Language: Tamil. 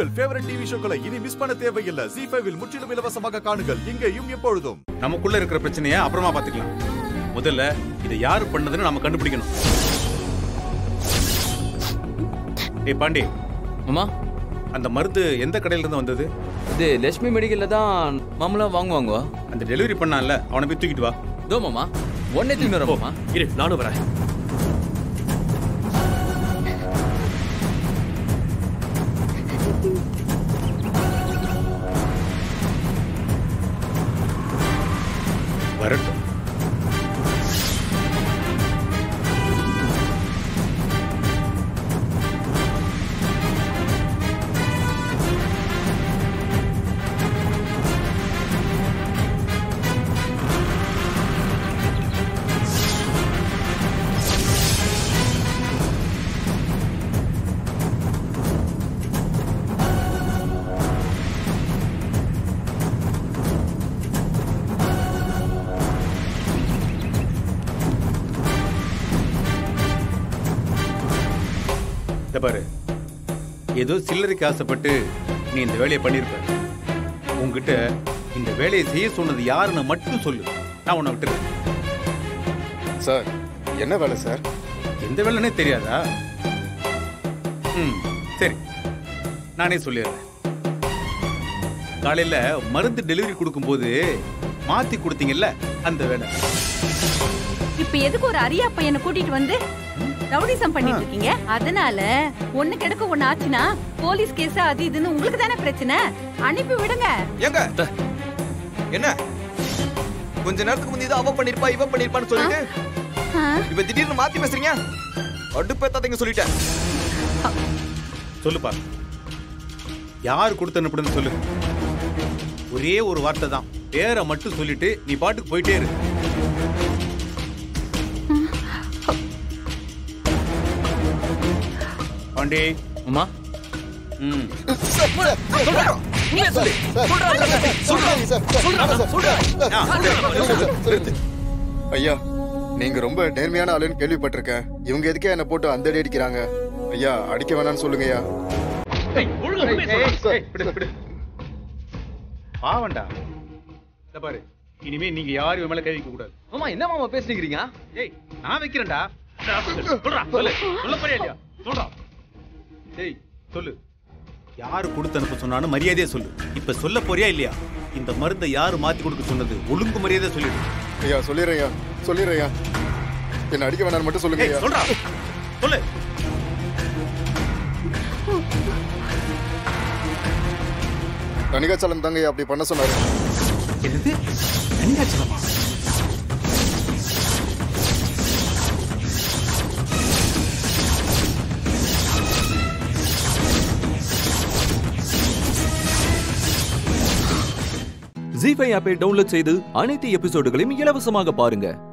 உங்கள் ஃபேவரட் டிவி ஷோக்களை இனி மிஸ் பண்ண தேவையில்லை ஜி ஃபைவில் முற்றிலும் இலவசமாக காணுங்கள் இங்கேயும் எப்பொழுதும் நமக்குள்ள இருக்கிற பிரச்சனைய அப்புறமா பாத்துக்கலாம் முதல்ல இதை யாரு பண்ணதுன்னு நாம கண்டுபிடிக்கணும் ஏய் பாண்டி மாமா அந்த மருந்து எந்த கடையில இருந்து வந்தது இது லட்சுமி மெடிக்கல்ல தான் மாமலா வாங்குவாங்க அந்த டெலிவரி பண்ணான்ல அவனை போய் தூக்கிட்டு வா தோ மாமா உடனே திரும்பி வரேன் மாமா இரு நானும் வரேன் வரட்டும் இந்த பாரு ஏதோ சில்லறைக்கு ஆசைப்பட்டு நீ இந்த வேலையை பண்ணிருப்ப உன்கிட்ட இந்த வேலையை செய்ய சொன்னது யாருன்னு மட்டும் சொல்லு நான் உன்னை விட்டுறேன் சார் என்ன வேலை சார் எந்த வேலைன்னே தெரியாதா ம் சரி நானே சொல்லிடுறேன் காலையில மருந்து டெலிவரி கொடுக்கும்போது மாத்தி கொடுத்தீங்கல்ல அந்த வேலை இப்ப எதுக்கு ஒரு அரியா பையனை கூட்டிட்டு வந்து ரவுடிசம் பண்ணிட்டு இருக்கீங்க அதனால ஒண்ணு கிடக்க ஒண்ணு ஆச்சுன்னா போலீஸ் கேஸ் அது இதுன்னு உங்களுக்கு தானே பிரச்சனை அனுப்பி விடுங்க ஏங்க என்ன கொஞ்ச நேரத்துக்கு முந்தி அவ பண்ணிருப்பா இவ பண்ணிருப்பான்னு சொல்லிட்டு ஆ? இப்ப திடீர்னு மாத்தி பேசுறீங்க அடுப்பேத்தாதீங்க சொல்லிட்டேன் சொல்லுப்பா யார் கொடுத்து அனுப்புனதுன்னு சொல்லு ஒரே ஒரு வார்த்தை தான் பேரை மட்டும் சொல்லிட்டு நீ பாட்டுக்கு போயிட்டே இரு பாண்டி மாமா ம் ஐயா நீங்க ரொம்ப நேர்மையான ஆளுன்னு கேள்விப்பட்டிருக்கேன் இவங்க எதுக்கே என்ன போட்டு அந்த அடி அடிக்கிறாங்க ஐயா அடிக்க வேணாம்னு சொல்லுங்க ஐயா பாவண்டா இந்த பாரு இனிமே நீங்க யாரும் இவன் மேல கை வைக்க கூடாது மாமா என்ன மாமா பேசுறீங்க ஏய் நான் வைக்கிறேன்டா சொல்றா சொல்லு சொல்ல போறியா இல்லையா சொல்றா ஏய் சொல்லு யாரு கொடுத்து அனுப்ப சொன்னான்னு மரியாதையா சொல்லு இப்ப சொல்ல போறியா இல்லையா இந்த மருந்தை யாரு மாத்தி கொடுக்க சொன்னது ஒழுங்கு மரியாதை சொல்லிடு ஐயா சொல்லிடுறேன் ஐயா சொல்லிடுறேன் ஐயா என்ன அடிக்க வேணாம்னு மட்டும் சொல்லுங்க ஏய் ஐயா சொல்றா சொல்லு கணிகாச்சலம் தாங்க ஐயா அப்படி பண்ண சொன்னாரு என்னது கனிகாச்சலமா ஜி ஃபைவ் ஆப்பை டவுன்லோட் செய்து அனைத்து எபிசோடுகளையும் இலவசமாக பாருங்க